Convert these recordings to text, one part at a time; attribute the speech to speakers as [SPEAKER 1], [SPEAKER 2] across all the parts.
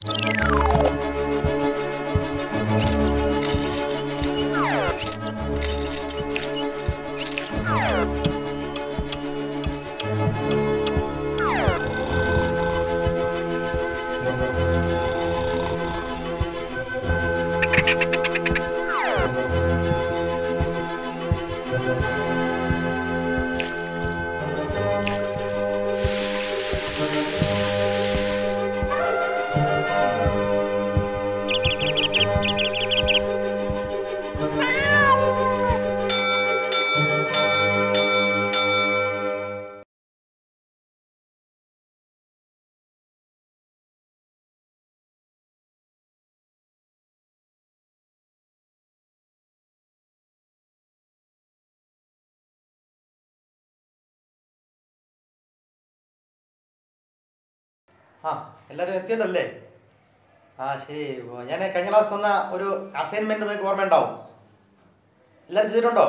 [SPEAKER 1] ആ എല്ലാവരും എത്തിയല്ലോ അല്ലേ ആ ശരി ഞാൻ കഴിഞ്ഞ ക്ലാസ് തന്ന ഒരു അസൈൻമെന്റ് നിങ്ങൾക്ക് ഓർമ്മയുണ്ടാവും എല്ലാവരും ചെയ്തിട്ടുണ്ടോ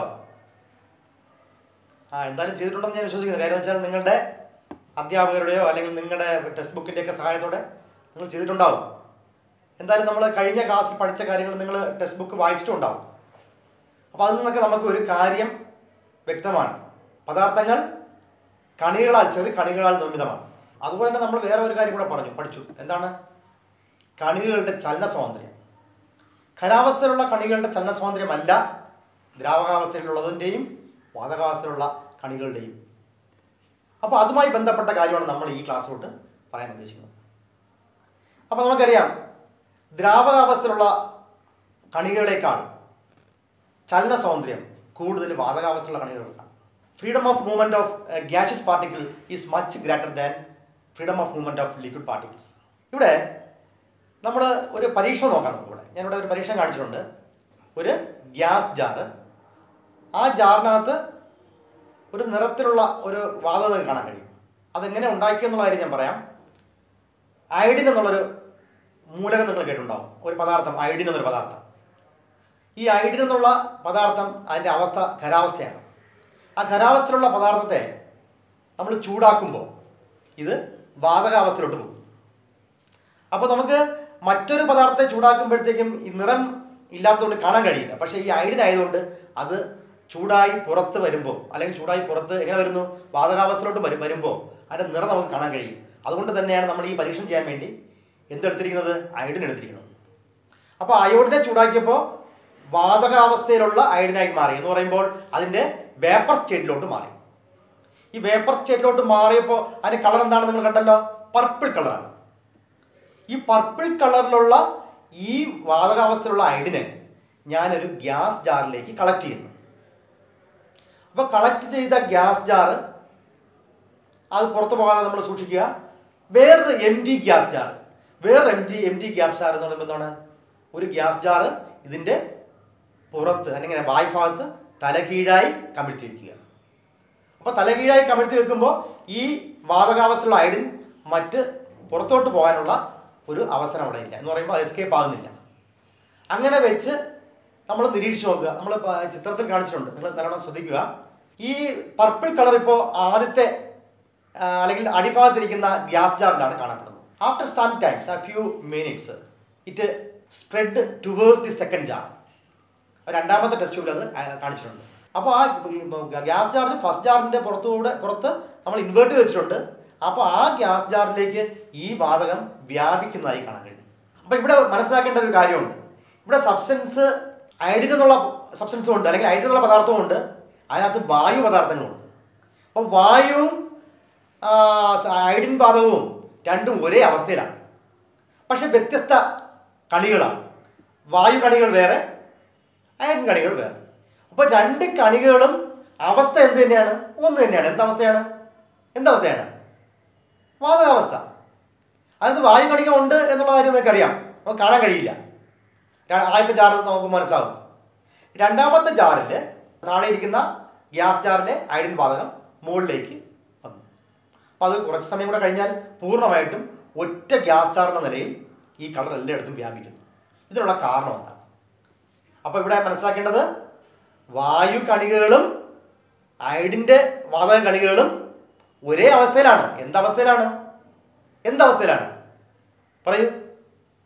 [SPEAKER 1] ആ എന്തായാലും ചെയ്തിട്ടുണ്ടെന്ന് ഞാൻ വിശ്വസിക്കുന്നു കാര്യം വെച്ചാൽ നിങ്ങളുടെ അധ്യാപകരുടെയോ അല്ലെങ്കിൽ നിങ്ങളുടെ ടെക്സ്റ്റ് ബുക്കിൻ്റെയൊക്കെ സഹായത്തോടെ നിങ്ങൾ ചെയ്തിട്ടുണ്ടാവും എന്തായാലും നമ്മൾ കഴിഞ്ഞ ക്ലാസ്സിൽ പഠിച്ച കാര്യങ്ങൾ നിങ്ങൾ ടെക്സ്റ്റ് ബുക്ക് വായിച്ചിട്ടുണ്ടാവും അപ്പോൾ അതിൽ നിന്നൊക്കെ നമുക്ക് ഒരു കാര്യം വ്യക്തമാണ് പദാർത്ഥങ്ങൾ കണികളാൽ ചെറു കണികളാൽ നിർമ്മിതമാണ് അതുപോലെ തന്നെ നമ്മൾ വേറെ ഒരു കാര്യം കൂടെ പറഞ്ഞു പഠിച്ചു എന്താണ് കണികകളുടെ ചലന സ്വാതന്ത്ര്യം ഖരാവസ്ഥയിലുള്ള കണികളുടെ ചലന സ്വാതന്ത്ര്യമല്ല ദ്രാവകാവസ്ഥയിലുള്ളതിൻ്റെയും വാതകാവസ്ഥയിലുള്ള കണികളുടെയും അപ്പോൾ അതുമായി ബന്ധപ്പെട്ട കാര്യമാണ് നമ്മൾ ഈ ക്ലാസ്സിലോട്ട് പറയാൻ ഉദ്ദേശിക്കുന്നത് അപ്പോൾ നമുക്കറിയാം ദ്രാവകാവസ്ഥയിലുള്ള കണികളേക്കാൾ ചലന സ്വാതന്ത്ര്യം കൂടുതൽ വാതകാവസ്ഥയുള്ള കണികൾക്കാണ് freedom of movement of gaseous particle is much greater than freedom of movement of liquid particles ഇവിടെ നമ്മൾ ഒരു പരീക്ഷണം നോക്കാം നമുക്കിവിടെ ഞാനിവിടെ ഒരു പരീക്ഷണം കാണിച്ചിട്ടുണ്ട് ഒരു ഗ്യാസ് ജാറ് ആ ജാറിനകത്ത് ഒരു നിറത്തിലുള്ള ഒരു വാതകം നിങ്ങൾക്ക് കാണാൻ കഴിയും അതെങ്ങനെ ഉണ്ടാക്കിയെന്നുള്ള കാര്യം ഞാൻ പറയാം അയഡിൻ എന്നുള്ളൊരു മൂലകം നിങ്ങൾ കേട്ടിട്ടുണ്ടാവും ഒരു പദാർത്ഥം അയഡിൻ എന്നൊരു പദാർത്ഥം ഈ അയഡിൻ എന്നുള്ള പദാർത്ഥം അതിൻ്റെ അവസ്ഥ ഖരാവസ്ഥയാണ് ആ ഖരാവസ്ഥയിലുള്ള പദാർത്ഥത്തെ നമ്മൾ ചൂടാക്കുമ്പോൾ ഇത് വാതകാവസ്ഥയിലോട്ട് പോകും അപ്പോൾ നമുക്ക് മറ്റൊരു പദാർത്ഥത്തെ ചൂടാക്കുമ്പോഴത്തേക്കും ഈ നിറം ഇല്ലാത്തതുകൊണ്ട് കാണാൻ കഴിയില്ല പക്ഷേ ഈ അയഡിൻ ആയതുകൊണ്ട് അത് ചൂടായി പുറത്ത് വരുമ്പോൾ അല്ലെങ്കിൽ ചൂടായി പുറത്ത് എങ്ങനെ വരുന്നു വാതകാവസ്ഥയിലോട്ട് വരും വരുമ്പോൾ അതിൻ്റെ നിറം നമുക്ക് കാണാൻ കഴിയും അതുകൊണ്ട് തന്നെയാണ് നമ്മൾ ഈ പരീക്ഷണം ചെയ്യാൻ വേണ്ടി എന്തെടുത്തിരിക്കുന്നത് അയഡിൻ എടുത്തിരിക്കുന്നത് അപ്പോൾ അയോഡിനെ ചൂടാക്കിയപ്പോൾ വാതകാവസ്ഥയിലുള്ള അയഡിനായി മാറി എന്ന് പറയുമ്പോൾ അതിൻ്റെ വേപ്പർ സ്റ്റേറ്റിലോട്ട് മാറി ഈ വേപ്പർ സ്റ്റേറ്റിലോട്ട് മാറിയപ്പോൾ അതിൻ്റെ കളർ എന്താണെന്ന് നിങ്ങൾ കണ്ടല്ലോ പർപ്പിൾ കളറാണ് ഈ പർപ്പിൾ കളറിലുള്ള ഈ വാതകാവസ്ഥയിലുള്ള അയഡിനെ ഞാനൊരു ഗ്യാസ് ജാറിലേക്ക് കളക്ട് ചെയ്യുന്നു അപ്പോൾ കളക്ട് ചെയ്ത ഗ്യാസ് ജാറ് അത് പുറത്തു പോകാതെ നമ്മൾ സൂക്ഷിക്കുക വേറൊരു എം ഡി ഗ്യാസ് ജാർ വേറൊരു M D M D gas jar എന്ന് പറയുമ്പോൾ എന്താണ് ഒരു ഗ്യാസ് ജാറ് ഇതിൻ്റെ പുറത്ത് അല്ലെങ്കിൽ വായ്ഭാഗത്ത് തലകീഴായി കമിഴ്ത്തി വെക്കുക അപ്പോൾ തലകീഴായി കമിഴ്ത്തി വെക്കുമ്പോൾ ഈ വാതകാവസ്ഥയുള്ള അയഡിൻ മറ്റ് പുറത്തോട്ട് പോകാനുള്ള ഒരു അവസരം അവിടെ ഇല്ല എന്ന് പറയുമ്പോൾ എസ്കേപ്പ് ആകുന്നില്ല അങ്ങനെ വെച്ച് നമ്മൾ നിരീക്ഷിച്ച് നോക്കുക നമ്മൾ ചിത്രത്തിൽ കാണിച്ചിട്ടുണ്ട് നിങ്ങൾ നല്ലോണം ശ്രദ്ധിക്കുക ഈ പർപ്പിൾ കളർ ഇപ്പോൾ ആദ്യത്തെ ആ, അല്ലെങ്കിൽ അടിഭാഗത്തിരിക്കുന്ന ഗ്യാസ് ജാറിലാണ് കാണപ്പെടുന്നത് after some times a few minutes it spread towards the second jar രണ്ടാമത്തെ ടെസ്റ്റ് ട്യൂബിൽ അത് ആ- കാണിച്ചിട്ടുണ്ട് അപ്പോൾ ആ ഗ്യാസ് ജാറിൽ ഫസ്റ്റ് ജാറിൻ്റെ പുറത്തുകൂടെ പുറത്ത് നമ്മൾ ഇൻവേർട്ട് ചെയ്ത് വെച്ചിട്ടുണ്ട് അപ്പോൾ ആ ഗ്യാസ് ജാറിലേക്ക് ഈ വാതകം വ്യാപിക്കുന്നതായി കാണാൻ കഴിയും അപ്പോൾ ഇവിടെ മനസ്സിലാക്കേണ്ട ഒരു കാര്യമുണ്ട് ഇവിടെ സബ്സ്റ്റൻസ് അയഡിൻ എന്നുള്ള സബ്സ്റ്റൻസും ഉണ്ട് അല്ലെങ്കിൽ അയഡിൻ എന്നുള്ള പദാർത്ഥവും ഉണ്ട് അതിനകത്ത് വായു പദാർത്ഥങ്ങളുണ്ട് അപ്പോൾ വായുവും ആ, അയഡിൻ വാതകവും രണ്ടും ഒരേ അവസ്ഥയിലാണ് പക്ഷെ വ്യത്യസ്ത കണികളാണ് വായു കണികൾ വേറെ അയൺ കണികൾ വേറെ അപ്പോൾ രണ്ട് കണികകളും അവസ്ഥ എന്ത് തന്നെയാണ് ഒന്ന് തന്നെയാണ് എന്തവസ്ഥയാണ് എന്തവസ്ഥയാണ് വാതകാവസ്ഥ അതിനകത്ത് വായു കണിക ഉണ്ട് എന്നുള്ള കാര്യം നിങ്ങൾക്ക് അറിയാം നമുക്ക് കാണാൻ കഴിയില്ല ര- ആദ്യത്തെ ജാറിൽ നമുക്ക് മനസ്സിലാവും രണ്ടാമത്തെ ജാറിൽ താഴെ ഇരിക്കുന്ന ഗ്യാസ് ജാറിലെ അയഡിൻ വാതകം മുകളിലേക്ക് വന്നു അപ്പോൾ അത് കുറച്ച് സമയം കൂടെ കഴിഞ്ഞാൽ പൂർണ്ണമായിട്ടും ഒറ്റ ഗ്യാസ് ജാർ എന്ന നിലയിൽ ഈ കളർ എല്ലായിടത്തും വ്യാപിക്കുന്നു ഇതിനുള്ള കാരണം എന്താണ് അപ്പോൾ ഇവിടെ മനസ്സിലാക്കേണ്ടത് വായു കണികകളും അയഡിൻ്റെ വാതക കണികകളും ഒരേ അവസ്ഥയിലാണ് എന്തവസ്ഥയിലാണ് എന്തവസ്ഥയിലാണ് പറയൂ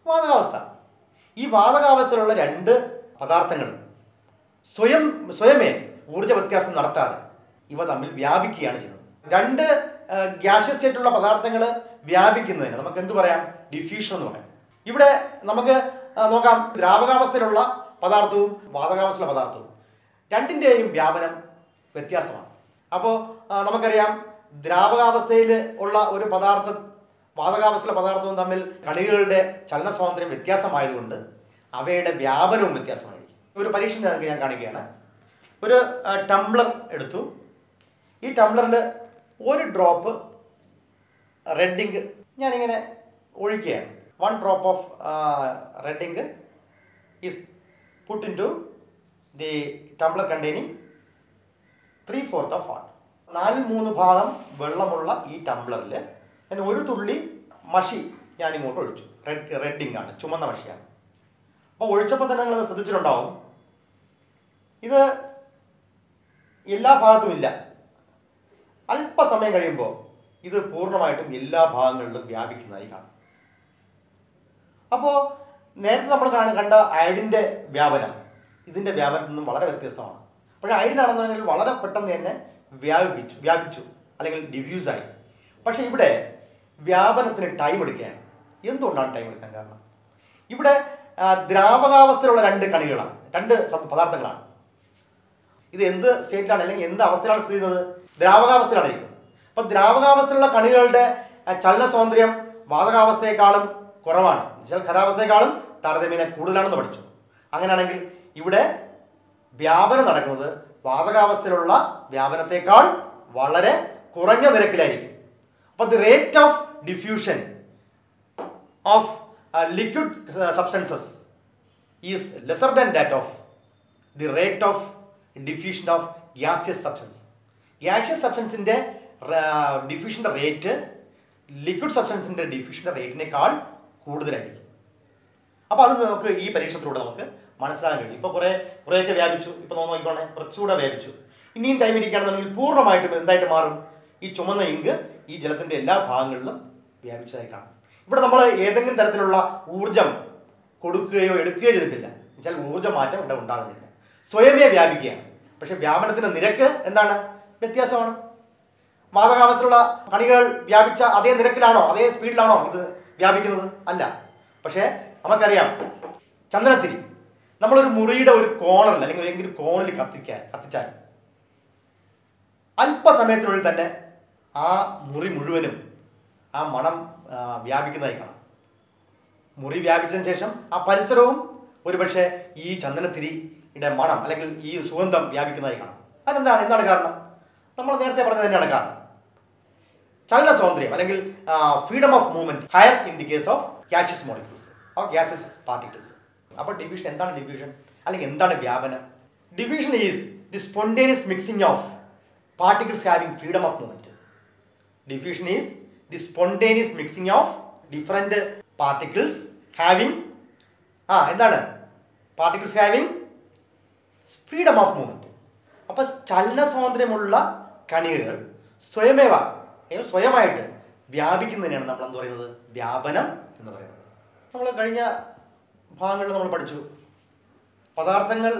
[SPEAKER 1] വാതകാവസ്ഥ ഈ വാതകാവസ്ഥയിലുള്ള രണ്ട് പദാർത്ഥങ്ങളും സ്വയം സ്വയമേ ഊർജ്ജ വ്യത്യാസം നടത്താതെ ഇവ തമ്മിൽ വ്യാപിക്കുകയാണ് ചെയ്യുന്നത് രണ്ട് ഗ്യാഷ്യസ് സ്റ്റേറ്റിലുള്ള പദാർത്ഥങ്ങൾ വ്യാപിക്കുന്നതിന് നമുക്ക് എന്ത് പറയാം ഡിഫ്യൂഷൻ എന്ന് പറയാം ഇവിടെ നമുക്ക് ആ, നോക്കാം ദ്രാവകാവസ്ഥയിലുള്ള പദാർത്ഥവും വാതകാവസ്ഥയിലുള്ള പദാർത്ഥവും രണ്ടിൻ്റെയും വ്യാപനം വ്യത്യാസമാണ് അപ്പോൾ നമുക്കറിയാം ദ്രാവകാവസ്ഥയിൽ ഉള്ള ഒരു പദാർത്ഥ വാതകാവസ്ഥയിലെ പദാർത്ഥവും തമ്മിൽ കണികകളുടെ ചലന സ്വാതന്ത്ര്യം വ്യത്യാസമായതുകൊണ്ട് അവയുടെ വ്യാപനവും വ്യത്യാസമായിരിക്കും ഒരു പരീക്ഷ നിങ്ങൾക്ക് ഞാൻ കാണിക്കുകയാണ് ഒരു ആ, ടംബ്ലർ എടുത്തു ഈ ടംബ്ലറിൽ ഒരു ഡ്രോപ്പ് റെഡ് ഇങ്ക് ഞാനിങ്ങനെ ഒഴിക്കുകയാണ് one drop of red ink is put into the tumbler containing three fourth of water നാലിൽ മൂന്ന് ഭാഗം വെള്ളമുള്ള ഈ ടംബ്ലറിൽ ഞാൻ ഒരു തുള്ളി മഷി ഞാൻ ഇങ്ങോട്ട് ഒഴിച്ചു റെഡ് റെഡ് ഇങ്ക് ആണ് ചുമന്ന മഷിയാണ് അപ്പോൾ ഒഴിച്ചപ്പോൾ തന്നെ നിങ്ങൾ ശ്രദ്ധിച്ചിട്ടുണ്ടാവും ഇത് എല്ലാ ഭാഗത്തും ഇല്ല അല്പസമയം കഴിയുമ്പോൾ ഇത് പൂർണ്ണമായിട്ടും എല്ലാ ഭാഗങ്ങളിലും വ്യാപിക്കുന്നതായി കാണും അപ്പോൾ നേരത്തെ നമ്മൾ കാണ- കണ്ട അയഡിൻ്റെ വ്യാപനം ഇതിൻ്റെ വ്യാപനത്തിൽ നിന്നും വളരെ വ്യത്യസ്തമാണ് പക്ഷേ അയഡിനാണെന്നുണ്ടെങ്കിൽ വളരെ പെട്ടെന്ന് തന്നെ വ്യാപിപ്പിച്ചു വ്യാപിച്ചു അല്ലെങ്കിൽ ഡിഫ്യൂസായി പക്ഷേ ഇവിടെ വ്യാപനത്തിന് ടൈം എടുക്കുകയാണ് എന്തുകൊണ്ടാണ് ടൈം എടുക്കാൻ കാരണം ഇവിടെ ആ, ദ്രാവകാവസ്ഥയിലുള്ള രണ്ട് കണികളാണ് രണ്ട് സം- പദാർത്ഥങ്ങളാണ് ഇത് എന്ത് സ്റ്റേറ്റിലാണ് അല്ലെങ്കിൽ എന്ത് അവസ്ഥയിലാണ് സ്ഥിതി ചെയ്യുന്നത് ദ്രാവകാവസ്ഥയിലാണ് ഇരിക്കുന്നത് അപ്പം ദ്രാവകാവസ്ഥയിലുള്ള കണികളുടെ ആ, ചലന സ്വാതന്ത്ര്യം വാതകാവസ്ഥയെക്കാളും കുറവാണ് എന്നുവെച്ചാൽ ഖരാവസ്ഥയെക്കാളും താരതമ്യേന കൂടുതലാണെന്ന് പഠിച്ചു അങ്ങനെയാണെങ്കിൽ ഇവിടെ വ്യാപനം നടക്കുന്നത് വാതകാവസ്ഥയിലുള്ള വ്യാപനത്തെക്കാൾ വളരെ കുറഞ്ഞ നിരക്കിലായിരിക്കും അപ്പോൾ the rate of diffusion of liquid substances is lesser than that of the rate of diffusion of gaseous substance gaseous സബ്സ്റ്റൻസിൻ്റെ ഡിഫ്യൂഷൻ്റെ റേറ്റ് ലിക്വിഡ് സബ്സ്റ്റൻസിൻ്റെ ഡിഫ്യൂഷൻ്റെ റേറ്റിനേക്കാൾ കൂടുതലായിരിക്കും അപ്പോൾ അത് നമുക്ക് ഈ പരീക്ഷണത്തിലൂടെ നമുക്ക് മനസ്സിലാക്കാൻ കഴിയും ഇപ്പോൾ കുറേ കുറേയൊക്കെ വ്യാപിച്ചു ഇപ്പോൾ നോക്കി നോക്കിക്കോണേ കുറച്ചുകൂടെ വ്യാപിച്ചു ഇനിയും ടൈം ഇരിക്കുകയാണെന്നുണ്ടെങ്കിൽ പൂർണ്ണമായിട്ടും എന്തായിട്ട് മാറും ഈ ചുമന്ന ഇങ്ക് ഈ ജലത്തിൻ്റെ എല്ലാ ഭാഗങ്ങളിലും വ്യാപിച്ചതായി കാണും ഇവിടെ നമ്മൾ ഏതെങ്കിലും തരത്തിലുള്ള ഊർജം കൊടുക്കുകയോ എടുക്കുകയോ ചെയ്തിട്ടില്ല എന്നുവെച്ചാൽ ഊർജ്ജ മാറ്റം ഇവിടെ ഉണ്ടാകുന്നില്ല സ്വയമേ വ്യാപിക്കുകയാണ് പക്ഷെ വ്യാപനത്തിന്റെ നിരക്ക് എന്താണ് വ്യത്യാസമാണ് വാതകാവസ്ഥയിലുള്ള കണികൾ വ്യാപിച്ച അതേ നിരക്കിലാണോ അതേ സ്പീഡിലാണോ ഇത് വ്യാപിക്കുന്നത് അല്ല പക്ഷേ നമുക്കറിയാം ചന്ദനത്തിരി നമ്മളൊരു മുറിയുടെ ഒരു കോണറിൽ അല്ലെങ്കിൽ ഏതെങ്കിലും കോണിൽ കത്തിക്കാൻ കത്തിച്ചാൽ അല്പസമയത്തിനുള്ളിൽ തന്നെ ആ മുറി മുഴുവനും ആ മണം ആ, വ്യാപിക്കുന്നതായി കാണാം മുറി വ്യാപിച്ചതിന് ശേഷം ആ പരിസരവും ഒരുപക്ഷെ ഈ ചന്ദനത്തിരിയുടെ മണം അല്ലെങ്കിൽ ഈ സുഗന്ധം വ്യാപിക്കുന്നതായി കാണാം അതെന്താണ് എന്താണ് കാരണം നമ്മൾ നേരത്തെ പറഞ്ഞത് തന്നെയാണ് കാരണം ചലന സ്വാതന്ത്ര്യം അല്ലെങ്കിൽ freedom of movement higher in the case of gaseous molecules or gases particles അപ്പോൾ ഡിവിഷൻ എന്താണ് ഡിവിഷൻ അല്ലെങ്കിൽ എന്താണ് വ്യാപനം diffusion is the spontaneous mixing of particles having freedom of movement diffusion is the spontaneous mixing of different particles having ആ എന്താണ് particles having freedom of movement അപ്പോൾ ചലന സ്വാതന്ത്ര്യമുള്ള കണികകൾ സ്വയമേവ അയ്യോ സ്വയമായിട്ട് വ്യാപിക്കുന്നതിനെയാണ് നമ്മൾ എന്ത് പറയുന്നത് വ്യാപനം എന്ന് പറയുന്നത് നമ്മൾ കഴിഞ്ഞ ഭാഗങ്ങളിൽ നമ്മൾ പഠിച്ചു പദാർത്ഥങ്ങൾ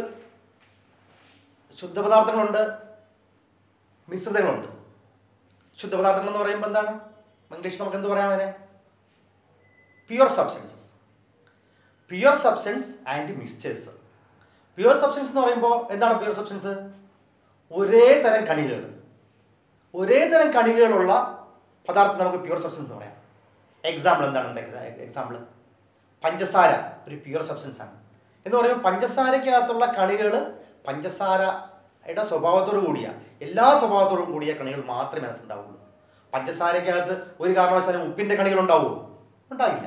[SPEAKER 1] ശുദ്ധപദാർത്ഥങ്ങളുണ്ട് മിശ്രിതങ്ങളുണ്ട് ശുദ്ധപദാർത്ഥങ്ങൾ എന്ന് പറയുമ്പോൾ എന്താണ് ഇംഗ്ലീഷ് നമുക്ക് എന്ത് പറയാം അതിനെ pure substances pure substance and mixtures pure substance എന്ന് പറയുമ്പോൾ എന്താണ് പ്യുവർ സബ്സ്റ്റൻസ് ഒരേ തരം കണികകൾ ഒരേ തരം കണികകളുള്ള പദാർത്ഥം നമുക്ക് പ്യുവർ സബ്സ്റ്റൻസ് എന്ന് പറയാം എക്സാമ്പിൾ എന്താണ് എന്താ എക്സാമ്പിൾ പഞ്ചസാര ഒരു പ്യുവർ സബ്സ്റ്റൻസ് ആണ് എന്ന് പറയുമ്പോൾ പഞ്ചസാരയ്ക്കകത്തുള്ള കണികൾ പഞ്ചസാരയുടെ സ്വഭാവത്തോടു കൂടിയ എല്ലാ സ്വഭാവത്തോടും കൂടിയ കണികൾ മാത്രമേ അതിനകത്ത് ഉണ്ടാവുള്ളൂ പഞ്ചസാരയ്ക്കകത്ത് ഒരു കാരണവശാലും ഉപ്പിൻ്റെ കണികൾ ഉണ്ടാവുമോ ഉണ്ടാകില്ല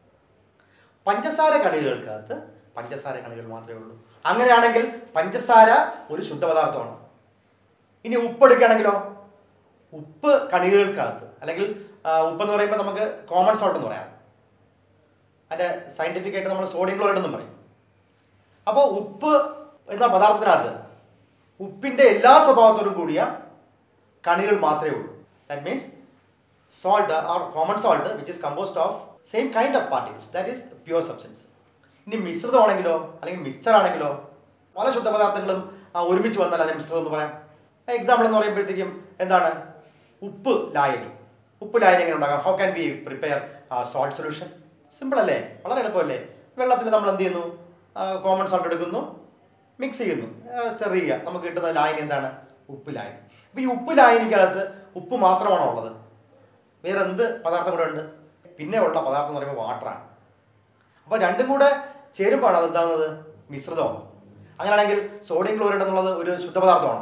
[SPEAKER 1] പഞ്ചസാര കണികൾക്കകത്ത് പഞ്ചസാര കണികൾ മാത്രമേ ഉള്ളൂ അങ്ങനെയാണെങ്കിൽ പഞ്ചസാര ഒരു ശുദ്ധപദാർത്ഥമാണ് ഇനി ഉപ്പ് എടുക്കുകയാണെങ്കിലോ ഉപ്പ് കണികൾക്കകത്ത് അല്ലെങ്കിൽ ആ, ഉപ്പെന്ന് പറയുമ്പോൾ നമുക്ക് കോമൺ സോൾട്ട് എന്ന് പറയാം അതിൻ്റെ സയൻറ്റിഫിക് ആയിട്ട് നമ്മൾ സോഡിയം ക്ലോറൈഡ് എന്നും പറയും അപ്പോൾ ഉപ്പ് എന്ന പദാർത്ഥത്തിനകത്ത് ഉപ്പിൻ്റെ എല്ലാ സ്വഭാവത്തോടും കൂടിയ കണികൾ മാത്രമേ ഉള്ളൂ that means salt or common salt which is composed of same kind of particles that is pure substance ഇനി മിശ്രിതമാണെങ്കിലോ അല്ലെങ്കിൽ മിക്സ്ചർ ആണെങ്കിലോ പല ശുദ്ധപദാർത്ഥങ്ങളും ആ, ഒരുമിച്ച് വന്നാൽ അതിനെ മിശ്രിതം എന്ന് പറയാം എക്സാമ്പിൾ എന്ന് പറയുമ്പോഴത്തേക്കും എന്താണ് ഉപ്പ് ലായനി ഉപ്പ് ലായനി എങ്ങനെ ഉണ്ടാക്കാം how can we prepare salt solution simple അല്ലേ വളരെ എളുപ്പമല്ലേ വെള്ളത്തിൽ നമ്മൾ എന്ത് ചെയ്യുന്നു കോമൺ സോൾട്ട് എടുക്കുന്നു മിക്സ് ചെയ്യുന്നു സ്റ്റെർ ചെയ്യുക നമുക്ക് കിട്ടുന്ന ലായനി എന്താണ് ഉപ്പ് ലായനി അപ്പോൾ ഈ ഉപ്പ് ലായനിക്കകത്ത് ഉപ്പ് മാത്രമാണോ ഉള്ളത് വേറെ എന്ത് പദാർത്ഥം കൂടെ ഉണ്ട് പിന്നെ ഉള്ള പദാർത്ഥം എന്ന് പറയുമ്പോൾ വാട്ടറാണ് അപ്പോൾ രണ്ടും കൂടെ ചേരുമ്പോഴാണ് അത് എന്താകുന്നത് മിശ്രിതമാണ് അങ്ങനെയാണെങ്കിൽ സോഡിയം ക്ലോറൈഡ് എന്നുള്ളത് ഒരു ശുദ്ധപദാർത്ഥമാണോ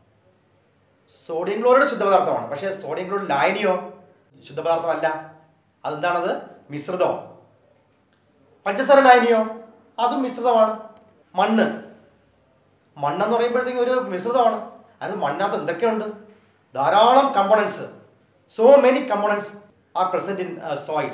[SPEAKER 1] സോഡിയം ക്ലോറൈഡ് ശുദ്ധപദാർത്ഥമാണ് പക്ഷേ സോഡിയം ക്ലോറൈഡ് ലായനിയോ ശുദ്ധപദാർത്ഥമല്ല അതെന്താണത് മിശ്രിതമാണ് പഞ്ചസാര ലായനിയോ അതും മിശ്രിതമാണ് മണ്ണ് മണ്ണെന്ന് പറയുമ്പോഴത്തേക്കും ഒരു മിശ്രിതമാണ് അത് മണ്ണാത്ത എന്തൊക്കെയുണ്ട് ധാരാളം components so many components are present in soil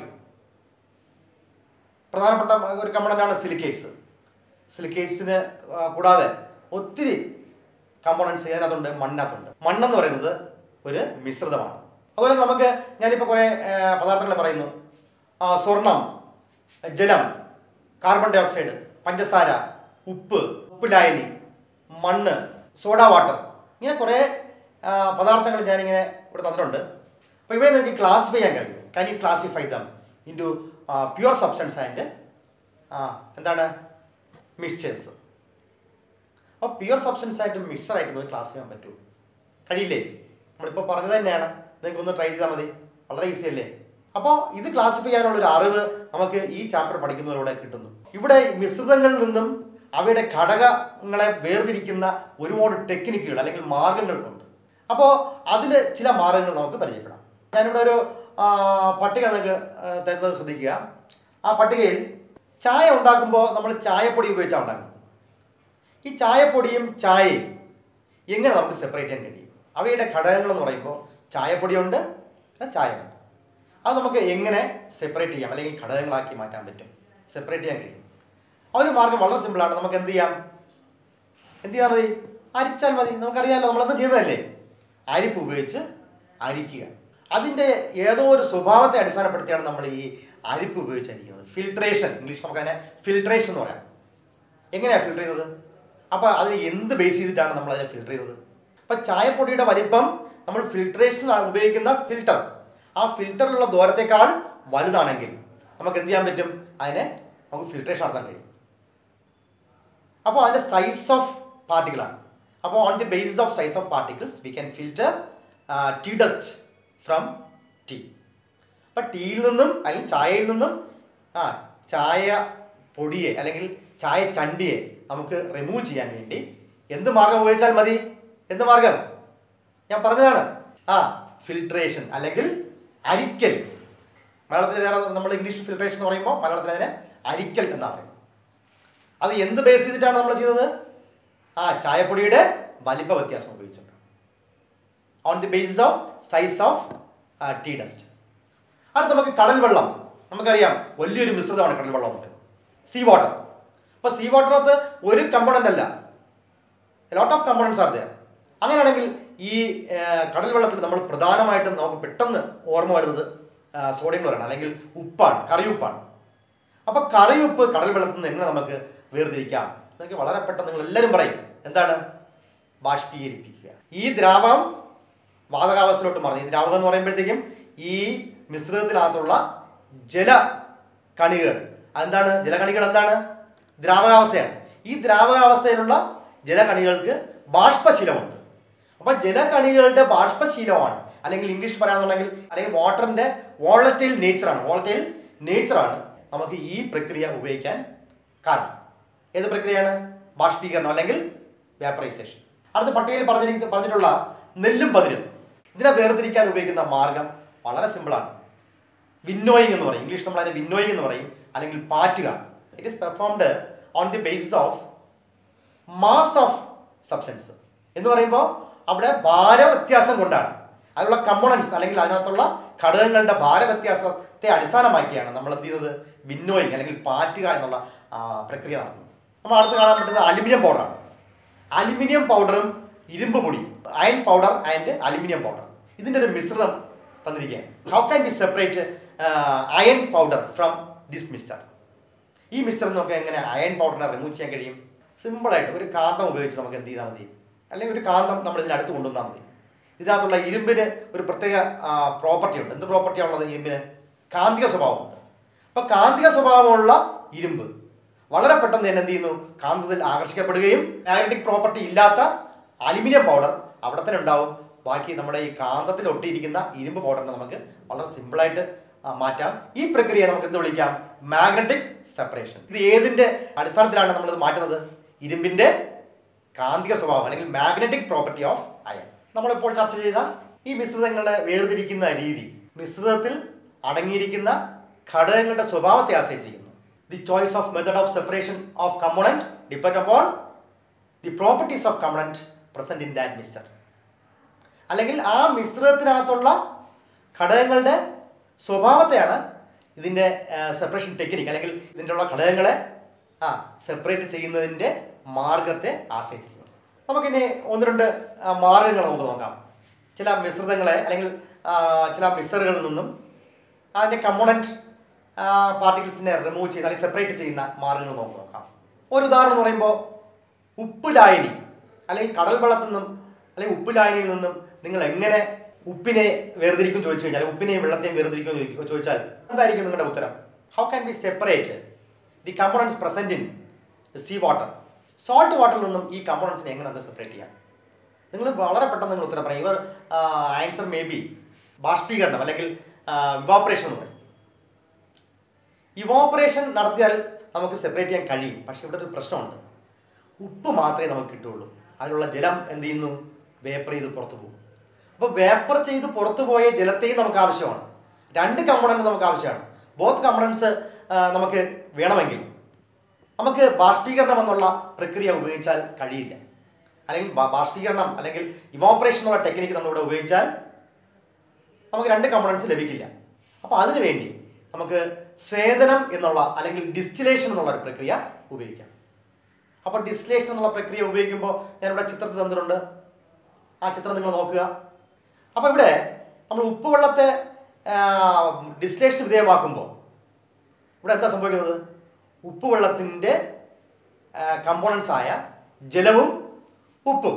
[SPEAKER 1] പ്രധാനപ്പെട്ട ഒരു കമ്പോണൻ്റ് ആണ് സിലിക്കേറ്റ്സ് സിലിക്കേറ്റ്സിന് കൂടാതെ ഒത്തിരി കമ്പോണൻസ് ഇതിനകത്തുണ്ട് മണ്ണിനകത്തുണ്ട് മണ്ണെന്ന് പറയുന്നത് ഒരു മിശ്രിതമാണ് അതുപോലെ നമുക്ക് ഞാനിപ്പോൾ കുറേ പദാർത്ഥങ്ങൾ പറയുന്നു ആ, സ്വർണം ജലം കാർബൺ ഡൈ ഓക്സൈഡ് പഞ്ചസാര ഉപ്പ് ഉപ്പ് ലായനി മണ്ണ് സോഡ വാട്ടർ ഇങ്ങനെ കുറേ പദാർത്ഥങ്ങൾ ഞാനിങ്ങനെ ഇവിടെ തന്നിട്ടുണ്ട് അപ്പോൾ ഇവയെ നിങ്ങൾക്ക് ക്ലാസിഫൈ ചെയ്യാൻ കഴിയും can you classify them into pure substance and എന്താണ് മിക്സ്ചേഴ്സ് അപ്പോൾ പ്യുവർ സബ്സ്റ്റൻസ് ആയിട്ട് മിക്സർ ആയിട്ട് നമുക്ക് ക്ലാസ് ചെയ്യാൻ പറ്റൂ കഴിയില്ലേ നമ്മളിപ്പോൾ പറഞ്ഞത് തന്നെയാണ് നിങ്ങൾക്ക് ഒന്ന് ട്രൈ ചെയ്താൽ മതി വളരെ ഈസി അല്ലേ അപ്പോൾ ഇത് ക്ലാസിഫൈ ചെയ്യാനുള്ള ഒരു അറിവ് നമുക്ക് ഈ ചാപ്റ്റർ പഠിക്കുന്നതിലൂടെ കിട്ടുന്നു ഇവിടെ മിശ്രിതങ്ങളിൽ നിന്നും അവയുടെ ഘടകങ്ങളെ വേർതിരിക്കുന്ന ഒരുപാട് ടെക്നിക്കുകൾ അല്ലെങ്കിൽ മാർഗങ്ങളുണ്ട് അപ്പോൾ അതിൽ ചില മാർഗങ്ങൾ നമുക്ക് പരിചയപ്പെടാം ഞാനിവിടെ ഒരു ആ, പട്ടിക നിങ്ങൾക്ക് ആ, തരുന്നത് ശ്രദ്ധിക്കുക ആ പട്ടികയിൽ ചായ ഉണ്ടാക്കുമ്പോൾ നമ്മൾ ചായപ്പൊടി ഉപയോഗിച്ചാണ് ഉണ്ടാക്കുന്നത് ഈ ചായപ്പൊടിയും ചായയും എങ്ങനെ നമുക്ക് സെപ്പറേറ്റ് ചെയ്യാൻ കഴിയും അവയുടെ ഘടകങ്ങൾ എന്ന് പറയുമ്പോൾ ചായപ്പൊടിയുണ്ട് പിന്നെ ചായയുണ്ട് അത് നമുക്ക് എങ്ങനെ സെപ്പറേറ്റ് ചെയ്യാം അല്ലെങ്കിൽ ഘടകങ്ങളാക്കി മാറ്റാൻ പറ്റും സെപ്പറേറ്റ് ചെയ്യാൻ കഴിയും ആ ഒരു മാർഗം വളരെ സിമ്പിളാണ് നമുക്ക് എന്ത് ചെയ്യാം എന്ത് ചെയ്താൽ മതി അരിച്ചാൽ മതി നമുക്കറിയാമല്ലോ നമ്മളെന്താ ചെയ്യുന്നതല്ലേ അരിപ്പ് ഉപയോഗിച്ച് അരിക്കുക അതിൻ്റെ ഏതോ ഒരു സ്വഭാവത്തെ അടിസ്ഥാനപ്പെടുത്തിയാണ് നമ്മൾ ഈ അരിപ്പ് ഉപയോഗിച്ച് അരിക്കുന്നത് ഫിൽട്രേഷൻ ഇംഗ്ലീഷ് നമുക്ക് അതിനെ ഫിൽട്രേഷൻ എന്ന് പറയാം എങ്ങനെയാണ് ഫിൽട്ടർ ചെയ്തത് അപ്പോൾ അതിന് എന്ത് ബേസ് ചെയ്തിട്ടാണ് നമ്മൾ അതിനെ ഫിൽട്ടർ ചെയ്തത് അപ്പം ചായപ്പൊടിയുടെ വലിപ്പം നമ്മൾ ഫിൽട്രേഷൻ ഉപയോഗിക്കുന്ന ഫിൽട്ടർ ആ ഫിൽറ്ററിലുള്ള ദൂരത്തേക്കാൾ വലുതാണെങ്കിൽ നമുക്ക് എന്ത് ചെയ്യാൻ പറ്റും അതിനെ നമുക്ക് ഫിൽട്രേഷൻ നടത്താൻ കഴിയും അപ്പോൾ അതിൻ്റെ സൈസ് ഓഫ് പാർട്ടിക്കിളാണ് അപ്പോൾ on the basis of size of particles we can filter tea dust from tea അപ്പം ടീയിൽ നിന്നും അല്ലെങ്കിൽ ചായയിൽ നിന്നും ആ ചായ പൊടിയെ അല്ലെങ്കിൽ ചായ ചണ്ടിയെ നമുക്ക് റിമൂവ് ചെയ്യാൻ വേണ്ടി എന്ത് മാർഗം ഉപയോഗിച്ചാൽ മതി എന്ത് മാർഗം ഞാൻ പറഞ്ഞതാണ് ആ ഫിൽട്രേഷൻ അല്ലെങ്കിൽ അരിക്കൽ മലയാളത്തിൽ വേറെ നമ്മൾ ഇംഗ്ലീഷ് ഫിൽട്രേഷൻ എന്ന് പറയുമ്പോൾ മലയാളത്തിൽ അതിനെ അരിക്കൽ എന്നാണ് പറയുന്നത് അത് എന്ത് ബേസ് ചെയ്തിട്ടാണ് നമ്മൾ ചെയ്തത് ആ ചായപ്പൊടിയുടെ വലിപ്പ വ്യത്യാസം ഉപയോഗിച്ചിട്ടുണ്ട് on the basis of size of tea dust അടുത്ത് നമുക്ക് കടൽ വെള്ളം നമുക്കറിയാം വലിയൊരു മിശ്രിതമാണ് കടൽ വെള്ളം എന്ന് പറയുന്നത് സീ വാട്ടർ അപ്പോൾ സീ വാട്ടറിനകത്ത് ഒരു കമ്പണൻ്റ് അല്ല lot of components are there അങ്ങനെയാണെങ്കിൽ ഈ ആ, കടൽ വെള്ളത്തിൽ നമ്മൾ പ്രധാനമായിട്ടും നമുക്ക് പെട്ടെന്ന് ഓർമ്മ വരുന്നത് സോഡിയം ക്ലോറാണ് അല്ലെങ്കിൽ ഉപ്പാണ് കറിയുപ്പാണ് അപ്പോൾ കറിയുപ്പ് കടൽ വെള്ളത്തിൽ നിന്ന് എങ്ങനെ നമുക്ക് വേർതിരിക്കാം എന്നൊക്കെ വളരെ പെട്ടെന്ന് നിങ്ങൾ എല്ലാവരും പറയും എന്താണ് ബാഷ്പീകരിപ്പിക്കുക ഈ ദ്രാവകം വാതകാവസ്ഥയിലോട്ട് മറിഞ്ഞു ഈ ദ്രാവകം എന്ന് പറയുമ്പോഴത്തേക്കും ഈ മിശ്രിതത്തിനകത്തുള്ള ജല കണികൾ അതെന്താണ് ജലകണികൾ എന്താണ് ദ്രാവകാവസ്ഥയാണ് ഈ ദ്രാവകാവസ്ഥയിലുള്ള ജലകണികൾക്ക് ബാഷ്പശീലമുണ്ട് അപ്പോൾ ജലകണികളുടെ ബാഷ്പശീലമാണ് അല്ലെങ്കിൽ ഇംഗ്ലീഷ് പറയാന്നുണ്ടെങ്കിൽ അല്ലെങ്കിൽ വാട്ടറിന്റെ വോളറ്റൈൽ നേച്ചറാണ് വോളറ്റൈൽ നേച്ചറാണ് നമുക്ക് ഈ പ്രക്രിയ ഉപയോഗിക്കാൻ കാരണം ഏത് പ്രക്രിയയാണ് ബാഷ്പീകരണം അല്ലെങ്കിൽ വേപ്പറൈസേഷൻ അടുത്ത പട്ടികയിൽ പറഞ്ഞിരിക്കുന്ന പറഞ്ഞിട്ടുള്ള നെല്ലും പതിരും ഇതിനെ വേർതിരിക്കാൻ ഉപയോഗിക്കുന്ന മാർഗം വളരെ സിമ്പിളാണ് വിന്നോയിങ് എന്ന് പറയും ഇംഗ്ലീഷ് നമ്മൾ അതിനെ വിന്നോയിങ് എന്ന് പറയും അല്ലെങ്കിൽ പാറ്റുക it is performed on the basis of mass of substance എന്ന് പറയുമ്പോൾ അവിടെ ഭാരവ്യത്യാസം കൊണ്ടാണ് അതിലുള്ള കമ്പോണൻസ് അല്ലെങ്കിൽ അതിനകത്തുള്ള ഘടകങ്ങളുടെ ഭാരവ്യത്യാസത്തെ അടിസ്ഥാനമാക്കിയാണ് നമ്മൾ എന്ത് ചെയ്യുന്നത് വിന്നോയിങ് അല്ലെങ്കിൽ പാറ്റുക എന്നുള്ള ആ, പ്രക്രിയ നടത്തുന്നത് നമ്മൾ അടുത്ത് കാണാൻ പറ്റുന്നത് അലുമിനിയം പൗഡറാണ് അലുമിനിയം പൗഡറും ഇരുമ്പ് പൊടിയും iron powder and aluminium powder ഇതിൻ്റെ ഒരു മിശ്രിതം തന്നിരിക്കുകയാണ് how can B separate iron powder from this mixture ഈ മിക്സ്ചർ നമുക്ക് എങ്ങനെ അയൺ പൗഡറിനെ റിമൂവ് ചെയ്യാൻ കഴിയും സിമ്പിളായിട്ട് ഒരു കാന്തം ഉപയോഗിച്ച് നമുക്ക് എന്ത് ചെയ്താൽ മതി അല്ലെങ്കിൽ ഒരു കാന്തം നമ്മൾ ഇതിനടുത്ത് കൊണ്ടുവന്നാൽ മതി ഇതിനകത്തുള്ള ഇരുമ്പിന് ഒരു പ്രത്യേക പ്രോപ്പർട്ടി ഉണ്ട് എന്ത് പ്രോപ്പർട്ടിയാണ് ഉള്ളത് ഇരുമ്പിന് കാന്തിക സ്വഭാവമുണ്ട് അപ്പോൾ കാന്തിക സ്വഭാവമുള്ള ഇരുമ്പ് വളരെ പെട്ടെന്ന് തന്നെ എന്ത് ചെയ്യുന്നു കാന്തത്തിൽ ആകർഷിക്കപ്പെടുകയും മാഗ്നറ്റിക് പ്രോപ്പർട്ടി ഇല്ലാത്ത അലുമിനിയം പൗഡർ അവിടെ തന്നെ ഉണ്ടാവും ബാക്കി നമ്മുടെ ഈ കാന്തത്തിൽ ഒട്ടിയിരിക്കുന്ന ഇരുമ്പ് പൗഡറിനെ നമുക്ക് വളരെ സിമ്പിളായിട്ട് ആ, മാറ്റാം ഈ പ്രക്രിയ നമുക്ക് എന്ത് വിളിക്കാം മാഗ്നറ്റിക് സെപ്പറേഷൻ ഇത് ഏതിന്റെ അടിസ്ഥാനത്തിലാണ് നമ്മൾ ഇത് മാറ്റുന്നത് ഇരുമ്പിന്റെ കാന്തിക സ്വഭാവം അല്ലെങ്കിൽ മാഗ്നറ്റിക് പ്രോപ്പർട്ടി ഓഫ് അയൺ നമ്മളിപ്പോൾ ചർച്ച ചെയ്ത ഈ മിശ്രിതങ്ങളെ വേർതിരിക്കുന്ന രീതി മിശ്രിതത്തിൽ അടങ്ങിയിരിക്കുന്ന ഘടകങ്ങളുടെ സ്വഭാവത്തെ ആശ്രയിച്ചിരിക്കുന്നു the choice of method of separation of component depend upon the properties of component present in that mixture അല്ലെങ്കിൽ ആ മിശ്രിതത്തിനകത്തുള്ള ഘടകങ്ങളുടെ സ്വഭാവത്തെയാണ് ഇതിൻ്റെ സെപ്പറേഷൻ ടെക്നിക്ക് അല്ലെങ്കിൽ ഇതിൻ്റെ ഉള്ള ഘടകങ്ങളെ ആ സെപ്പറേറ്റ് ചെയ്യുന്നതിൻ്റെ മാർഗത്തെ ആശ്രയിച്ചിരിക്കുന്നു നമുക്കിനി ഒന്ന് രണ്ട് ആ, മാർഗങ്ങൾ നമുക്ക് നോക്കാം ചില മിശ്രിതങ്ങളെ അല്ലെങ്കിൽ ആ, ചില മിക്സറുകളിൽ നിന്നും അതിൻ്റെ കമ്പോണൻറ്റ് പാർട്ടിക്കിൾസിനെ റിമൂവ് ചെയ്ത് അല്ലെങ്കിൽ സെപ്പറേറ്റ് ചെയ്യുന്ന മാർഗങ്ങൾ നമുക്ക് നോക്കാം ഒരു ഉദാഹരണം എന്ന് പറയുമ്പോൾ ഉപ്പ് ലായനി അല്ലെങ്കിൽ കടൽ വെള്ളത്തിൽ നിന്നും അല്ലെങ്കിൽ ഉപ്പ് ലായനിയിൽ നിന്നും നിങ്ങൾ എങ്ങനെ ഉപ്പിനെ വേർതിരിക്കും ചോദിച്ചു കഴിഞ്ഞാൽ ഉപ്പിനെയും വെള്ളത്തെയും വേർതിരിക്കും ചോദിക്കും ചോദിച്ചാൽ എന്തായിരിക്കും നിങ്ങളുടെ ഉത്തരം how can B separate the components present in sea water salt വാട്ടറിൽ നിന്നും ഈ കമ്പോണൻസിനെ എങ്ങനെ അത് സെപ്പറേറ്റ് ചെയ്യാം നിങ്ങൾ വളരെ പെട്ടെന്ന് നിങ്ങൾ ഉത്തരം പറയും ഇവർ ആൻസർ മേ ബി ബാഷ്പീകരണം അല്ലെങ്കിൽ ഇവാപ്പറേഷൻ എന്ന് പറയും ഇവോപ്പറേഷൻ നടത്തിയാൽ നമുക്ക് സെപ്പറേറ്റ് ചെയ്യാൻ കഴിയും പക്ഷെ ഇവിടെ ഒരു പ്രശ്നമുണ്ട് ഉപ്പ് മാത്രമേ നമുക്ക് കിട്ടുള്ളൂ അതിലുള്ള ജലം എന്ത് ചെയ്യുന്നു വേപ്പർ ചെയ്ത് പുറത്തു പോകും അപ്പോൾ വേപ്പർ ചെയ്ത് പുറത്തു പോയ ജലത്തെയും നമുക്ക് ആവശ്യമാണ് രണ്ട് കമ്പണൻറ്റ് നമുക്ക് ആവശ്യമാണ് ബോത്ത് കമ്പണൻസ് നമുക്ക് വേണമെങ്കിൽ നമുക്ക് ബാഷ്പീകരണം എന്നുള്ള പ്രക്രിയ ഉപയോഗിച്ചാൽ കഴിയില്ല അല്ലെങ്കിൽ ബാ- ബാഷ്പീകരണം അല്ലെങ്കിൽ ഇവോപ്പറേഷൻ എന്നുള്ള ടെക്നിക്ക് നമ്മളിവിടെ ഉപയോഗിച്ചാൽ നമുക്ക് രണ്ട് കമ്പോണൻസ് ലഭിക്കില്ല അപ്പോൾ അതിനു വേണ്ടി നമുക്ക് സ്വേദനം എന്നുള്ള അല്ലെങ്കിൽ ഡിസ്റ്റിലേഷൻ എന്നുള്ള ഒരു പ്രക്രിയ ഉപയോഗിക്കാം അപ്പോൾ ഡിസ്റ്റിലേഷൻ എന്നുള്ള പ്രക്രിയ ഉപയോഗിക്കുമ്പോൾ ഞാനിവിടെ ചിത്രത്തിൽ തന്നിട്ടുണ്ട് ആ ചിത്രം നിങ്ങൾ നോക്കുക അപ്പോൾ ഇവിടെ നമ്മൾ ഉപ്പുവെള്ളത്തെ ഡിസ്റ്റിലേഷൻ വിധേയമാക്കുമ്പോൾ ഇവിടെ എന്താ സംഭവിക്കുന്നത് ഉപ്പുവെള്ളത്തിൻ്റെ കമ്പോണൻസ് ആയ ജലവും ഉപ്പും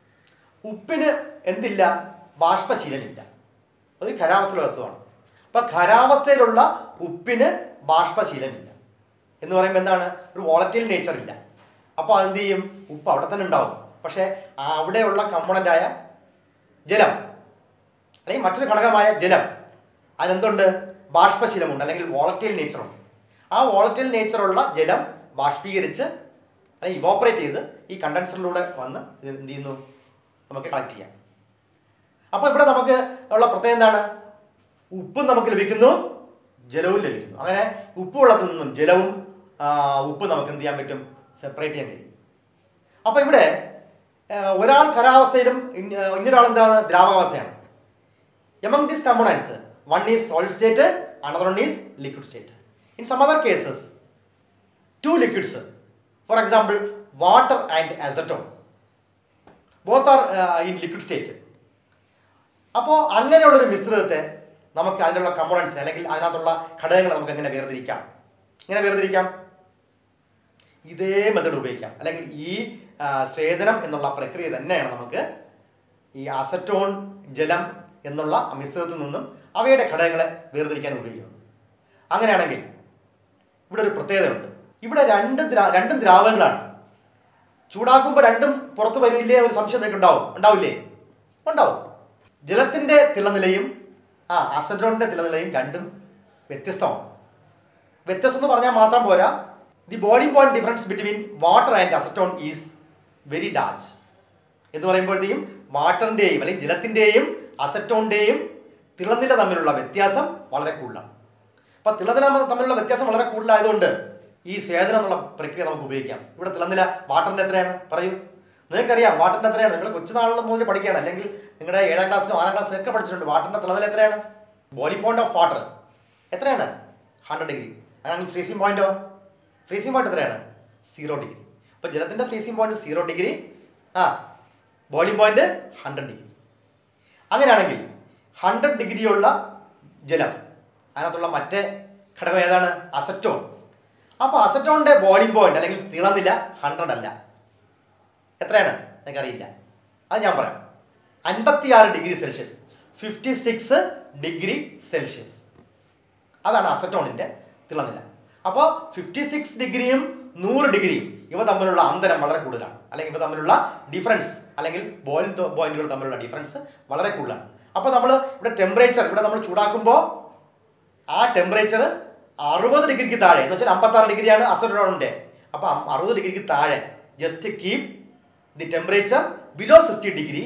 [SPEAKER 1] ഉപ്പിന് എന്തില്ല ബാഷ്പശീലമില്ല അത് ഖരാവസ്ഥയിലുള്ള വസ്തുവാണ് അപ്പൊ ഖരാവസ്ഥയിലുള്ള ഉപ്പിന് ബാഷ്പശീലമില്ല എന്ന് പറയുമ്പോൾ എന്താണ് ഒരു വോളറ്റൈൽ നേച്ചർ ഇല്ല അപ്പോൾ അതെന്ത് ചെയ്യും ഉപ്പ് അവിടെ തന്നെ ഉണ്ടാവും പക്ഷേ ആ അവിടെയുള്ള കമ്പോണൻ്റ് ആയ ജലം അല്ലെങ്കിൽ മറ്റൊരു ഘടകമായ ജലം അതിനെന്തുണ്ട് ബാഷ്പശീലമുണ്ട് അല്ലെങ്കിൽ വോളറ്റൈൽ നേച്ചറുണ്ട് ആ വോളറ്റൈൽ നേച്ചറുള്ള ജലം ബാഷ്പീകരിച്ച് അല്ലെങ്കിൽ ഇവോപ്പറേറ്റ് ചെയ്ത് ഈ കണ്ടൻസറിലൂടെ വന്ന് ഇത് എന്ത് ചെയ്യുന്നു നമുക്ക് കളക്ട് ചെയ്യാം അപ്പോൾ ഇവിടെ നമുക്ക് ഉള്ള പ്രത്യേകത എന്താണ് ഉപ്പും നമുക്ക് ലഭിക്കുന്നു ജലവും ലഭിക്കുന്നു അങ്ങനെ ഉപ്പ് വെള്ളത്തിൽ നിന്നും ജലവും ആ, ഉപ്പ് നമുക്ക് എന്ത് ചെയ്യാൻ പറ്റും സെപ്പറേറ്റ് ചെയ്യാൻ കഴിയും അപ്പോൾ ഇവിടെ ആ, ഒരാൾ ഖരാവസ്ഥയിലും ഇന്ന- ഇന്നൊരാൾ എന്താണ് ദ്രാവകാവസ്ഥയാണ് among these components one is solid state another one is liquid state in some other cases two liquids for example water and acetone both are in liquid state അപ്പോൾ അങ്ങനെയുള്ള ഒരു മിശ്രിതത്തെ നമുക്ക് അതിനുള്ള കമ്പോണൻസ് അല്ലെങ്കിൽ അതിനകത്തുള്ള ഘടകങ്ങൾ നമുക്ക് എങ്ങനെ വേർതിരിക്കാം എങ്ങനെ വേർതിരിക്കാം ഇതേ മെത്തഡ് ഉപയോഗിക്കാം അല്ലെങ്കിൽ ഈ ആ, സ്വേദനം എന്നുള്ള പ്രക്രിയ തന്നെയാണ് നമുക്ക് ഈ അസറ്റോൺ ജലം എന്നുള്ള ആ മിശ്രിതത്തിൽ നിന്നും അവയുടെ ഘടകങ്ങളെ വേർതിരിക്കാൻ ഉപയോഗിക്കുന്നത് അങ്ങനെയാണെങ്കിൽ ഇവിടെ ഒരു പ്രത്യേകതയുണ്ട് ഇവിടെ രണ്ട് ദ്രാ രണ്ടും ദ്രാവകങ്ങളാണ് ചൂടാക്കുമ്പോൾ രണ്ടും പുറത്തു വരില്ലേ ഒരു സംശയം നിങ്ങൾക്ക് ഉണ്ടാവും ഉണ്ടാവില്ലേ ഉണ്ടാവും ജലത്തിന്റെ തിളനിലയും ആ അസറ്റോണിന്റെ തിളനിലയും രണ്ടും വ്യത്യസ്തമാണ് വ്യത്യസ്തം എന്ന് പറഞ്ഞാൽ മാത്രം പോരാ the boiling point difference between water and acetone is very large എന്ന് പറയുമ്പോഴത്തേക്കും വാട്ടറിന്റെയും അല്ലെങ്കിൽ ജലത്തിന്റെയും അസറ്റോണിന്റെയും തിളനില തമ്മിലുള്ള വ്യത്യാസം വളരെ കൂടുതലാണ് അപ്പൊ തിളനില തമ്മിലുള്ള വ്യത്യാസം വളരെ കൂടുതലായതുകൊണ്ട് ഈ സ്വേദനം എന്നുള്ള പ്രക്രിയ നമുക്ക് ഉപയോഗിക്കാം ഇവിടെ തിളനില വാട്ടറിന്റെ എത്രയാണ് പറയൂ നിങ്ങൾക്കറിയാം വാട്ടറിന്റെ എത്രയാണ് നിങ്ങൾ കൊച്ചുനാളിൽ മുതൽ പഠിക്കുകയാണ് അല്ലെങ്കിൽ നിങ്ങളുടെ ഏഴാം ക്ലാസ്സിലും ആറാം ക്ലാസ്സിലും ഒക്കെ പഠിച്ചിട്ടുണ്ട് വാട്ടറിന്റെ തിളനില എത്രയാണ് ബോയിലിംഗ് പോയിന്റ് ഓഫ് വാട്ടർ എത്രയാണ് ഹൺഡ്രഡ് ഡിഗ്രി അതാണെങ്കിൽ ഫ്രീസിംഗ് പോയിന്റോ ഫ്രീസിംഗ് പോയിന്റ് എത്രയാണ് സീറോ ഡിഗ്രി അപ്പോൾ ജലത്തിന്റെ ഫ്രീസിംഗ് പോയിന്റ് സീറോ ഡിഗ്രി ആ ബോയിലിംഗ് പോയിന്റ് ഹൺഡ്രഡ് ഡിഗ്രി അങ്ങനെയാണെങ്കിൽ ഹൺഡ്രഡ് ഡിഗ്രിയുള്ള ജലം അതിനകത്തുള്ള മറ്റേ ഘടകം ഏതാണ് അസറ്റോൺ അപ്പോൾ അസറ്റോണിൻ്റെ ബോയിലിംഗ് പോയിന്റ് അല്ലെങ്കിൽ തിളനില ഹൺഡ്രഡ് അല്ല എത്രയാണ് എനിക്കറിയില്ല അത് ഞാൻ പറയാം അൻപത്തിയാറ് degree celsius fifty six degree celsius അതാണ് അസറ്റോണിൻ്റെ തിളനില അപ്പോൾ ഫിഫ്റ്റി സിക്സ് ഡിഗ്രിയും നൂറ് ഡിഗ്രിയും ഇവ തമ്മിലുള്ള അന്തരം വളരെ കൂടുതലാണ് അല്ലെങ്കിൽ ഇവ തമ്മിലുള്ള ഡിഫറൻസ് അല്ലെങ്കിൽ ബോയിലിംഗ് പോയിന്റുകൾ തമ്മിലുള്ള ഡിഫറൻസ് വളരെ കൂടുതലാണ് അപ്പോൾ നമ്മൾ ഇവിടെ ടെമ്പറേച്ചർ ഇവിടെ നമ്മൾ ചൂടാക്കുമ്പോൾ ആ ടെമ്പറേച്ചർ അറുപത് ഡിഗ്രിക്ക് താഴെ എന്ന് വെച്ചാൽ അമ്പത്താറ് ഡിഗ്രിയാണ് അസറ്റോണിൻ്റെ അപ്പോൾ അറുപത് ഡിഗ്രിക്ക് താഴെ just keep the temperature below sixty degree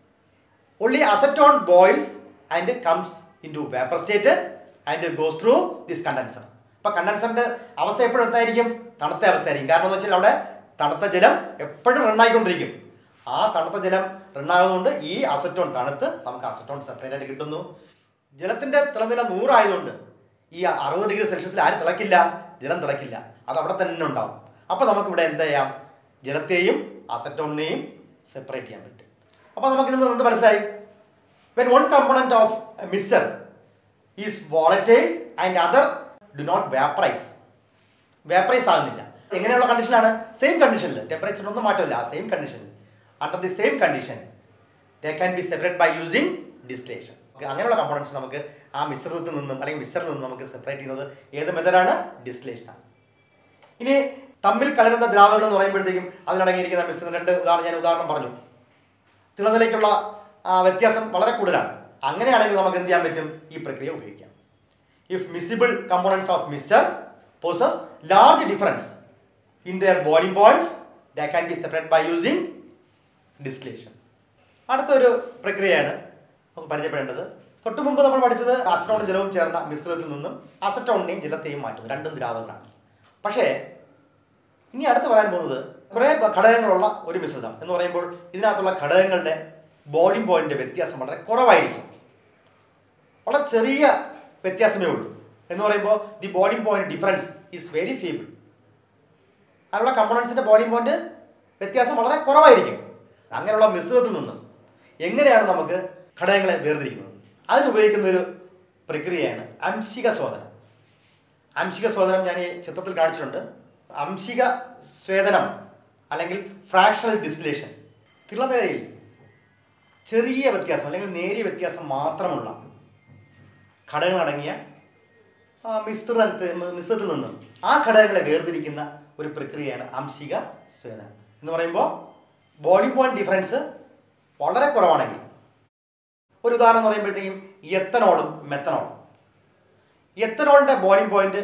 [SPEAKER 1] only acetone boils and comes into vapor state and goes through this condenser അപ്പോൾ കണ്ടൻസറിന്റെ അവസ്ഥ എപ്പോഴും എന്തായിരിക്കും തണുത്ത അവസ്ഥയായിരിക്കും കാരണം എന്ന് വെച്ചാൽ അവിടെ തണുത്ത ജലം എപ്പോഴും റണ്ണായിക്കൊണ്ടിരിക്കും ആ തണുത്ത ജലം റണ്ണാകുന്നതുകൊണ്ട് ഈ അസറ്റോൺ തണുത്ത് നമുക്ക് അസറ്റോൺ സെപ്പറേറ്റ് ആയിട്ട് കിട്ടുന്നു ജലത്തിന്റെ തിളനില നൂറായതുകൊണ്ട് ഈ അറുപത് ഡിഗ്രി സെൽഷ്യസിൽ ആരും തിളക്കില്ല ജലം തിളക്കില്ല അത് അവിടെ തന്നെ ഉണ്ടാവും അപ്പോൾ നമുക്ക് ഇവിടെ എന്ത് ചെയ്യാം ജലത്തെയും അസറ്റോണിനെയും സെപ്പറേറ്റ് ചെയ്യാൻ പറ്റും അപ്പോൾ നമുക്ക് ഇതിൽ നിന്ന് എന്ത് മനസ്സിലായി when one component of mixture is volatile and other do not vaporize vaporize ആകുന്നില്ല എങ്ങനെയുള്ള കണ്ടീഷനാണ് സെയിം കണ്ടീഷനിൽ ടെമ്പറേച്ചറിനൊന്നും മാറ്റമില്ല ആ സെയിം കണ്ടീഷനിൽ under the same condition they can B separate by using distillation അങ്ങനെയുള്ള കമ്പോണൻസ് നമുക്ക് ആ മിശ്രിതത്തിൽ നിന്നും അല്ലെങ്കിൽ മിക്സറിൽ നിന്നും നമുക്ക് സെപ്പറേറ്റ് ചെയ്യുന്നത് ഏത് മെത്തഡാണ് ഡിസ്ലേഷനാണ് ഇനി തമ്മിൽ കലരുന്ന ദ്രാവകങ്ങൾ എന്ന് പറയുമ്പോഴത്തേക്കും അതിലടങ്ങിയിരിക്കുന്ന മിശ്രിതം രണ്ട് ഉദാഹരണം ഞാൻ ഉദാഹരണം പറഞ്ഞു തിളനിലയ്ക്കുള്ള ആ, വ്യത്യാസം വളരെ കൂടുതലാണ് അങ്ങനെയാണെങ്കിൽ നമുക്ക് എന്ത് ചെയ്യാൻ പറ്റും ഈ പ്രക്രിയ ഉപയോഗിക്കാം if miscible components of mixture possess large difference in their boiling points they can B separate by using distillation അടുത്തൊരു പ്രക്രിയയാണ് നമുക്ക് പരിചയപ്പെടേണ്ടത് തൊട്ടു മുമ്പ് നമ്മൾ പഠിച്ചത് അസറ്റോണും ജലവും ചേർന്ന മിശ്രിതത്തിൽ നിന്നും അസറ്റോണിനെയും ജലത്തെയും മാറ്റുന്നു രണ്ടും ദ്രാവകങ്ങളാണ് പക്ഷേ ഇനി അടുത്ത് പറയാൻ പോകുന്നത് കുറേ ഘടകങ്ങളുള്ള ഒരു മിശ്രിതം എന്ന് പറയുമ്പോൾ ഇതിനകത്തുള്ള ഘടകങ്ങളുടെ ബോയിലിംഗ് പോയിന്റിന്റെ വ്യത്യാസം വളരെ കുറവായിരിക്കും വളരെ ചെറിയ വ്യത്യാസമേ ഉള്ളൂ എന്ന് പറയുമ്പോൾ the boiling point difference is very feeble അതിനുള്ള കമ്പോണൻസിന്റെ ബോയിലിംഗ് പോയിന്റ് വ്യത്യാസം വളരെ കുറവായിരിക്കും അങ്ങനെയുള്ള മിശ്രിതത്തിൽ നിന്നും എങ്ങനെയാണ് നമുക്ക് ഘടകങ്ങളെ വേർതിരിക്കുന്നത് അതിനുപയോഗിക്കുന്ന ഒരു പ്രക്രിയയാണ് അംശിക സ്വാദനം അംശിക സ്വേദനം ഞാൻ ഈ ചിത്രത്തിൽ കാണിച്ചിട്ടുണ്ട് അംശിക സ്വേദനം അല്ലെങ്കിൽ ഫ്രാക്ഷണൽ ഡിസ്റ്റിലേഷൻ തിളനിലയിൽ ചെറിയ വ്യത്യാസം അല്ലെങ്കിൽ നേരിയ വ്യത്യാസം മാത്രമുള്ള ഘടകങ്ങളടങ്ങിയ ആ, മിശ്രിതത്തിൽ മിശ്രിതത്തിൽ നിന്നും ആ ഘടകങ്ങളെ വേർതിരിക്കുന്ന ഒരു പ്രക്രിയയാണ് അംശിക സ്വേദനം എന്ന് പറയുമ്പോൾ ബോയിലിംഗ് പോയിന്റ് ഡിഫറൻസ് വളരെ കുറവാണെങ്കിൽ ഒരു ഉദാഹരണം എന്ന് പറയുമ്പോഴത്തേക്കും എത്തനോളും മെത്തനോളും എത്തനോളിൻ്റെ ബോയിലിംഗ് പോയിന്റ്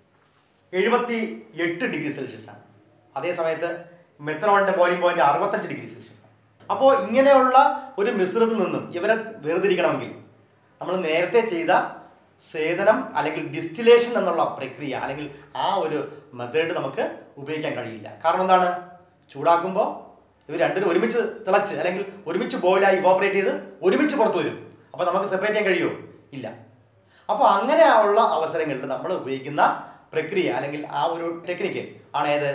[SPEAKER 1] എഴുപത്തി എട്ട് ഡിഗ്രി സെൽഷ്യസ് ആണ് അതേ സമയത്ത് മെത്തനോളിൻ്റെ ബോയിലിംഗ് പോയിന്റ് അറുപത്തഞ്ച് ഡിഗ്രി സെൽഷ്യസ് ആണ് അപ്പോൾ ഇങ്ങനെയുള്ള ഒരു മിശ്രിതത്തിൽ നിന്നും ഇവരെ വേർതിരിക്കണമെങ്കിൽ നമ്മൾ നേരത്തെ ചെയ്ത സ്വേദനം അല്ലെങ്കിൽ ഡിസ്റ്റിലേഷൻ എന്നുള്ള പ്രക്രിയ അല്ലെങ്കിൽ ആ ഒരു മെത്തേഡ് നമുക്ക് ഉപയോഗിക്കാൻ കഴിയില്ല കാരണം എന്താണ് ചൂടാക്കുമ്പോൾ ഇവർ രണ്ടുപേരും ഒരുമിച്ച് തിളച്ച് അല്ലെങ്കിൽ ഒരുമിച്ച് ബോയിലായി ഇവോപ്പറേറ്റ് ചെയ്ത് ഒരുമിച്ച് പുറത്തു വരും അപ്പോൾ നമുക്ക് സെപ്പറേറ്റ് ചെയ്യാൻ കഴിയുമോ ഇല്ല അപ്പോൾ അങ്ങനെയുള്ള അവസരങ്ങളിൽ നമ്മൾ ഉപയോഗിക്കുന്ന പ്രക്രിയ അല്ലെങ്കിൽ ആ ഒരു ടെക്നിക്ക് ആണ് ഏത്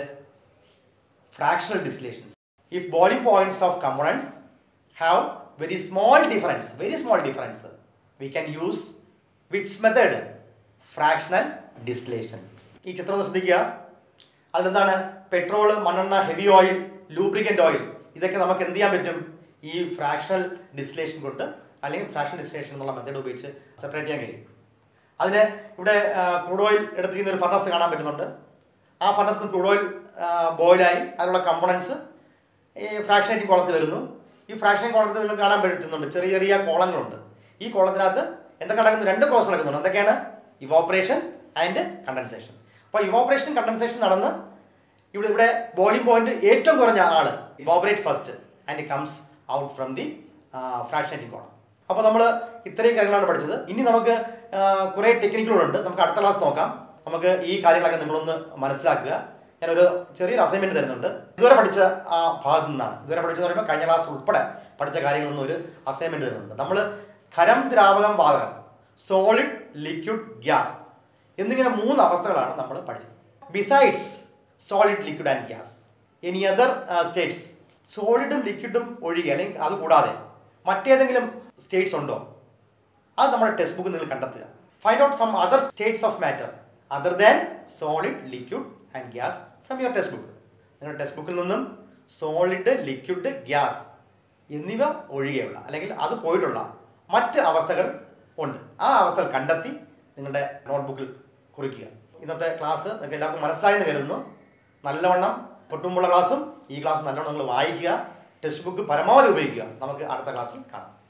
[SPEAKER 1] fractional distillation. If boiling points of components have very small difference, very small difference, we can use which method? Fractional distillation. ഈ ചിത്രം ഒന്ന് ശ്രദ്ധിക്കുക അതിലെന്താണ് പെട്രോൾ മണ്ണെണ്ണ ഹെവി ഓയിൽ ലൂബ്രിക്കൻ്റ് ഓയിൽ ഇതൊക്കെ നമുക്ക് എന്ത് ചെയ്യാൻ പറ്റും ഈ ഫ്രാക്ഷണൽ ഡിസ്റ്റിലേഷൻ കൊണ്ട് അല്ലെങ്കിൽ ഫ്രാക്ഷണൽ ഡിസ്റ്റിലേഷൻ എന്നുള്ള മെത്തേഡ് ഉപയോഗിച്ച് സെപ്പറേറ്റ് ചെയ്യാൻ കഴിയും അതിന് ഇവിടെ ക്രൂഡ് ഓയിൽ എടുത്തിരിക്കുന്ന ഒരു ഫർണസ് കാണാൻ പറ്റുന്നുണ്ട് ആ ഫർണസ് ക്രൂഡ് ഓയിൽ ബോയിലായി അതിലുള്ള കമ്പോണൻസ് ഈ ഫ്രാക്ഷനേറ്റിംഗ് കോളത്തിൽ വരുന്നു ഈ ഫ്രാക്ഷനിങ് കോളത്തിൽ നിങ്ങൾക്ക് കാണാൻ പറ്റുന്നുണ്ട് ചെറിയ ചെറിയ കോളങ്ങളുണ്ട് ഈ കോളത്തിനകത്ത് എന്തൊക്കെ നടക്കുന്നു രണ്ട് പ്രോസസ് നടക്കുന്നുണ്ട് എന്തൊക്കെയാണ് ഇവോപ്പറേഷൻ ആൻഡ് കണ്ടൻസേഷൻ അപ്പോൾ ഇവോപ്പറേഷൻ കണ്ടൻസേഷൻ നടന്ന് ഇവിടെ ഇവിടെ ബോയിലിംഗ് പോയിന്റ് ഏറ്റവും കുറഞ്ഞ ആള് evaporate first and comes out from the fractionating column അപ്പോൾ നമ്മൾ ഇത്രയും കാര്യങ്ങളാണ് പഠിച്ചത് ഇനി നമുക്ക് ആ, കുറേ ടെക്നിക്കുകളുണ്ട് നമുക്ക് അടുത്ത ക്ലാസ് നോക്കാം നമുക്ക് ഈ കാര്യങ്ങളൊക്കെ നിങ്ങളൊന്ന് മനസ്സിലാക്കുക ഞാനൊരു ചെറിയൊരു അസൈൻമെന്റ് തരുന്നുണ്ട് ഇതുവരെ പഠിച്ച ആ ഭാഗത്തു നിന്നാണ് ഇതുവരെ പഠിച്ചെന്ന് പറയുമ്പോൾ കഴിഞ്ഞ ക്ലാസ് ഉൾപ്പെടെ പഠിച്ച കാര്യങ്ങളൊന്നും ഒരു അസൈൻമെന്റ് തരുന്നുണ്ട് നമ്മൾ ഖരം ദ്രാവകം വാതകം സോളിഡ് ലിക്വിഡ് ഗ്യാസ് എന്നിങ്ങനെ മൂന്ന് അവസ്ഥകളാണ് നമ്മൾ പഠിച്ചത് besides solid liquid and gas any other states സോളിഡും ലിക്വിഡും ഒഴികെ അല്ലെങ്കിൽ അത് കൂടാതെ മറ്റേതെങ്കിലും സ്റ്റേറ്റ്സ് ഉണ്ടോ അത് നമ്മുടെ ടെക്സ്റ്റ് ബുക്ക് നിങ്ങൾ കണ്ടെത്തുക find out some other states of matter other than solid liquid and gas from your text book നിങ്ങളുടെ ടെക്സ്റ്റ് ബുക്കിൽ നിന്നും സോളിഡ് ലിക്വിഡ് ഗ്യാസ് എന്നിവ ഒഴികെയുള്ള അല്ലെങ്കിൽ അത് പോയിട്ടുള്ള മറ്റ് അവസ്ഥകൾ ഉണ്ട് ആ അവസ്ഥകൾ കണ്ടെത്തി നിങ്ങളുടെ നോട്ട്ബുക്കിൽ കുറിക്കുക ഇന്നത്തെ ക്ലാസ് നിങ്ങൾക്ക് എല്ലാവർക്കും മനസ്സിലായെന്ന് കരുതുന്നു നല്ലവണ്ണം തൊട്ടുമുള്ള ക്ലാസ്സും ഈ ക്ലാസ് നല്ലവണ്ണം നിങ്ങൾ വായിക്കുക ടെക്സ്റ്റ് ബുക്ക് പരമാവധി ഉപയോഗിക്കുക നമുക്ക് അടുത്ത ക്ലാസ്സിൽ കാണാം